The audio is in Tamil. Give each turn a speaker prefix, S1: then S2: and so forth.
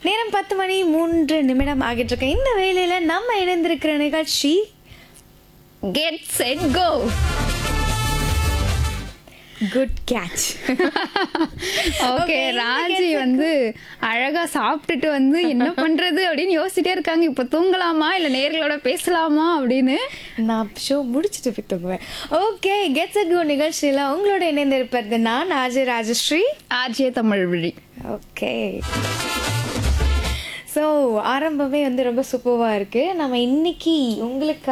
S1: நேரம் பத்து மணி மூன்று நிமிடம் ஆகிட்டு இருக்கு இந்த வேலையில நம்ம இணைந்திருக்கிற நிகழ்ச்சி
S2: get set go
S1: good catch
S2: okay Raji வந்து அழகா சாப்பிட்டுட்டு வந்து என்ன பண்றது அப்படின்னு யோசிச்சுட்டே இருக்காங்க இப்ப தூங்கலாமா இல்ல நேர்களோட பேசலாமா அப்படின்னு
S1: நான் ஷோ முடிச்சுட்டு போய் தூங்குவேன் ஓகே கெட்ஸ் அ கோ நிகழ்ச்சியில் உங்களோட இணைந்திருப்பது நான் ஆஜய் ராஜஸ்ரீ
S2: ஆர்ஜே தமிழ் விழி
S1: ஓகே ஸோ ஆரம்பமே வந்து ரொம்ப சூப்பராக இருக்குது நம்ம இன்னைக்கு உங்களுக்கு